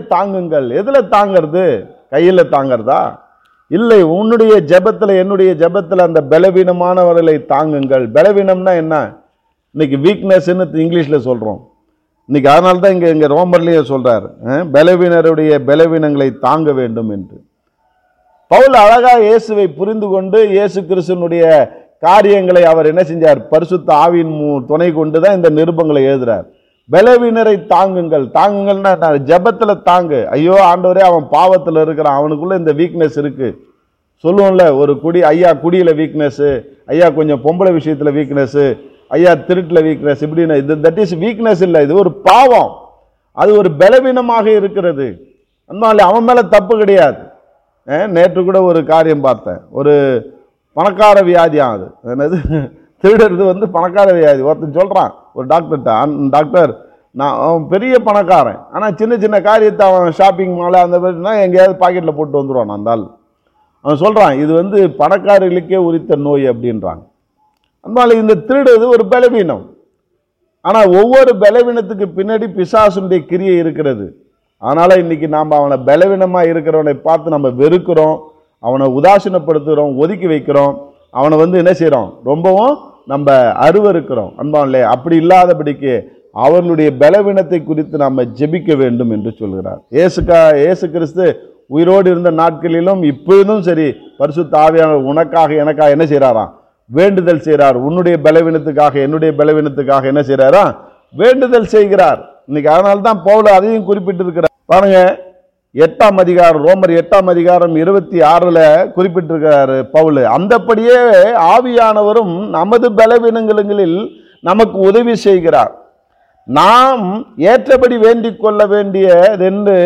தாங்குங்கள் எதுல தாங்கிறது கையில தாங்கிறதா இல்லை உன்னுடைய ஜெபத்துல என்னுடைய ஜெபத்துல அந்த பலவீனமானவர்களை தாங்குங்கள் பலவீனம்னா என்ன இன்னைக்கு வீக்னஸ்ன்னு இங்கிலீஷ்ல சொல்றோம் இன்னைக்கு அதனால தான் இங்க இங்க ரோமர்லயே சொல்றாரு அஹ், பலவீனருடைய பலவீனங்களை தாங்க வேண்டும் என்று பவுல் அழகா இயேசுவை புரிந்து கொண்டு இயேசு கிறிஸ்துனுடைய காரியங்களை அவர் என்ன செஞ்சார் பரிசுத்த ஆவியின் மு- துணை கொண்டு தான் இந்த நிருபங்களை எழுதுறார் பலவீனரை தாங்குங்கள் தாங்குங்கள்னா என்ன? ஜெபத்துல தாங்கு ஐயோ ஆண்டவரே அவன் பாவத்துல இருக்கிறான் அவனுக்குள்ள இந்த வீக்னஸ் இருக்கு சொல்லுவோம்ல ஒரு குடி ஐயா குடியில வீக்னஸ் ஐயா கொஞ்சம் பொம்பளை விஷயத்துல வீக்னஸ் ஐயா திருட்டுல வீக்னஸ் இப்படின்னு இது தட் இஸ் வீக்னஸ் இல்லை இது ஒரு பாவம் அது ஒரு பலவீனமாக இருக்கிறது அதனால அவன் மேல தப்பு கிடையாது அஹ், நேற்று கூட ஒரு காரியம் பார்த்தேன் ஒரு பணக்கார வியாதியாம் அது என்னது திருடுறது வந்து பணக்கார வியாதி ஒருத்தன் சொல்றான் ஒரு டாக்டர்கிட்ட "அன்- டாக்டர் நான் அவன் பெரிய பணக்காரன் ஆனா சின்ன சின்ன காரியத்தை அவன் ஷாப்பிங் மாலை அந்த மாதிரினா எங்கேயாவது பாக்கெட்ல போட்டு வந்துருவான் அந்த ஆள் அவன் சொல்றான் இது வந்து பணக்காரர்களுக்கே உரித்த நோய் அப்படின்றாங்க அதனால இந்த திருடுறது ஒரு பலவீனம் ஆனா ஒவ்வொரு பலவீனத்துக்கு பின்னாடி பிசாசுடைய கிரியை இருக்கிறது அதனால இன்னைக்கு நாம் அவனை பலவீனமா இருக்கிறவனை பார்த்து நம்ம வெறுக்கிறோம் அவனை உதாசீனப்படுத்துகிறோம் ஒதுக்கி வைக்கிறோம் அவனை வந்து என்ன செய்றோம் ரொம்பவும் நம்ம அருவருக்கிறோம் அன்பான்லே அப்படி இல்லாதபடிக்கு அவர்களுடைய பலவீனத்தை குறித்து நாம் ஜெபிக்க வேண்டும் என்று சொல்கிறார் இயேசுக்கா இயேசு கிறிஸ்து உயிரோடு இருந்த நாட்களிலும் இப்பொழுதும் சரி பரிசுத்த ஆவியானவர் உனக்காக எனக்காக என்ன செய்றாராம் வேண்டுதல் செய்கிறார் உன்னுடைய பலவீனத்துக்காக என்னுடைய பலவீனத்துக்காக என்ன செய்றாரா வேண்டுதல் செய்கிறார் இன்னைக்கு அதனால தான் பவுல அதையும் குறிப்பிட்டிருக்கிறார் பாருங்க எட்டாம் அதிகாரம் ரோமர் எட்டாம் அதிகாரம் இருபத்தி ஆறுல குறிப்பிட்டிருக்கிறாரு பவுல் அந்தப்படியே ஆவியானவரும் நமது பலவீனங்களில் நமக்கு உதவி செய்கிறார் நாம் ஏற்றபடி வேண்டிக் கொள்ள வேண்டியதென்று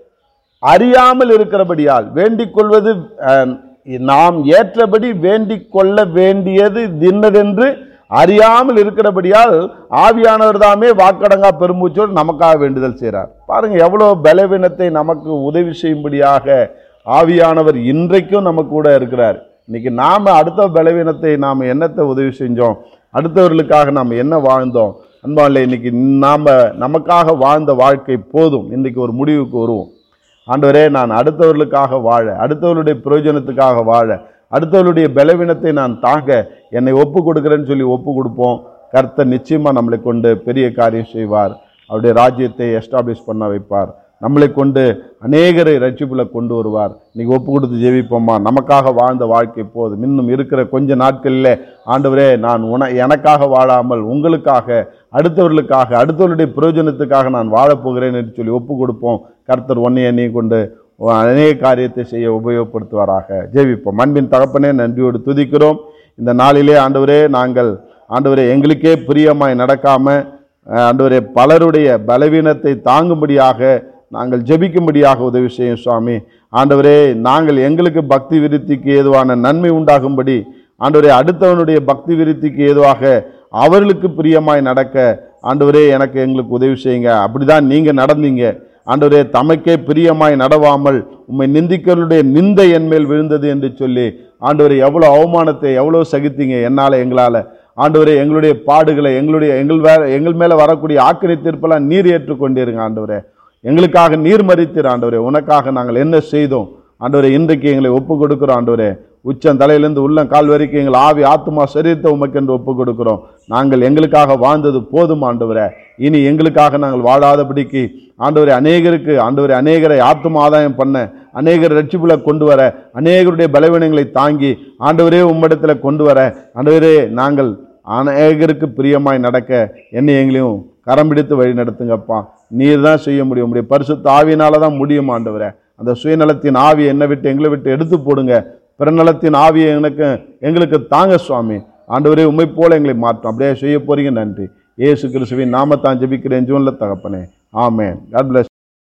அறியாமல் இருக்கிறபடியால் வேண்டிக் கொள்வது அஹ், நாம் ஏற்றபடி வேண்டிக் கொள்ள வேண்டியது இன்னதென்று அறியாமல் இருக்கிறபடியால் ஆவியானவர் தாமே வாக்கடங்கா பெருமூச்சோடு நமக்காக வேண்டுதல் செய்கிறார் பாருங்க எவ்வளவு பலவீனத்தை நமக்கு உதவி செய்யும்படியாக ஆவியானவர் இன்றைக்கும் நமக்கு கூட இருக்கிறார் இன்னைக்கு நாம அடுத்த பலவீனத்தை நாம் என்னத்தை உதவி செஞ்சோம் அடுத்தவர்களுக்காக நாம் என்ன வாழ்ந்தோம் அன்பாலே இன்னைக்கு நாம நமக்காக வாழ்ந்த வாழ்க்கை போதும் இன்னைக்கு ஒரு முடிவுக்கு வருவோம் ஆண்டவரே நான் அடுத்தவர்களுக்காக வாழ அடுத்தவர்களுடைய பிரயோஜனத்துக்காக வாழ அடுத்தவர்களுடைய பலவீனத்தை நான் தாங்க என்னை ஒப்பு கொடுக்குறேன்னு சொல்லி ஒப்பு கொடுப்போம் கர்த்தர் நிச்சயமா நம்மளை கொண்டு பெரிய காரியம் செய்வார் அவருடைய ராஜ்யத்தை எஸ்டாப்ளிஷ் பண்ண வைப்பார் நம்மளை கொண்டு அநேகரை ரட்சிப்புல கொண்டு வருவார் இன்னைக்கு ஒப்பு கொடுத்து ஜெபிப்போமா நமக்காக வாழ்ந்த வாழ்க்கை போதும் இன்னும் இருக்கிற கொஞ்ச நாட்களில் ஆண்டவரே நான் உன எனக்காக வாழாமல் உங்களுக்காக அடுத்தவர்களுக்காக அடுத்தவர்களுடைய பிரயோஜனத்துக்காக நான் வாழப் போகிறேன் என்று சொல்லி ஒப்பு கொடுப்போம் கர்த்தர் ஒன்னை எண்ணியை கொண்டு அநேக காரியத்தை செய்ய உபயோகப்படுத்துவாராக ஜெபிப்போம் அன்பின் தகப்பனே நன்றியோடு துதிக்கிறோம் இந்த நாளிலே ஆண்டவரே நாங்கள் ஆண்டவரே எங்களுக்கே பிரியமாய் நடக்காம அஹ், ஆண்டவரே பலருடைய பலவீனத்தை தாங்கும்படியாக நாங்கள் ஜெபிக்கும்படியாக உதவி செய்யும் சுவாமி ஆண்டவரே நாங்கள் எங்களுக்கு பக்தி விருத்திக்கு ஏதுவான நன்மை உண்டாகும்படி ஆண்டவரே அடுத்தவனுடைய பக்தி விருத்திக்கு ஏதுவாக அவர்களுக்கு பிரியமாய் நடக்க ஆண்டவரே எனக்கு எங்களுக்கு உதவி செய்யுங்க அப்படிதான் நீங்க நடந்தீங்க ஆண்டவரே தமக்கே பிரியமாய் நடவாமல் உம்மை நிந்திக்கிறவருடைய நிந்தை என் மேல் விழுந்தது என்று சொல்லி ஆண்டவரே எவ்வளோ அவமானத்தை எவ்வளோ சகித்தீங்க என்னால் எங்களால் ஆண்டவரே எங்களுடைய பாடுகளை எங்களுடைய எங்கள் வே எங்கள் மேலே வரக்கூடிய ஆக்கினை தீர்ப்பெல்லாம் நீர் ஏற்றுக்கொண்டீருங்க ஆண்டவரே எங்களுக்காக நீர் மறித்தீர் ஆண்டவரே உனக்காக நாங்கள் என்ன செய்தோம் ஆண்டவரே இன்றைக்கு எங்களை ஒப்பு கொடுக்கிறோம் ஆண்டவரே உச்சம் தலையிலிருந்து உள்ளம் கால் வரைக்கும் எங்கள் ஆவி ஆத்துமா சரீரத்தை உமக்கென்று ஒப்பு கொடுக்கிறோம் நாங்கள் எங்களுக்காக வாழ்ந்தது போதும் ஆண்டவரே இனி எங்களுக்காக நாங்கள் வாழாதபடிக்கு ஆண்டவரே அநேகருக்கு ஆண்டவரே அநேகரை ஆத்தும ஆதாயம் பண்ண அநேகர் ரட்சிப்புல கொண்டு வர அநேகருடைய பலவீனங்களை தாங்கி ஆண்டவரே உம்மிடத்துல கொண்டு வர ஆண்டவரே நாங்கள் அநேகருக்கு பிரியமாய் நடக்க என்னை எங்களையும் கரம் பிடித்து வழி நடத்துங்கப்பா நீர் தான் செய்ய முடியும் உம்முடைய பரிசுத்த ஆவியினால தான் முடியும் ஆண்டவரே அந்த சுயநலத்தின் ஆவி என்னை விட்டு எங்களை விட்டு எடுத்து போடுங்க பிறநலத்தின் ஆவியை எனக்கு எங்களுக்கு தாங்க சுவாமி ஆண்டவரே உண்மை போல எங்களை மாற்றும் அப்படியே செய்ய போறீங்க நன்றி இயேசு கிறிஸ்துவின் நாமத்தான் ஜெபிக்கிறேன் ஜூன்ல தகப்பனே ஆமென் காட் bless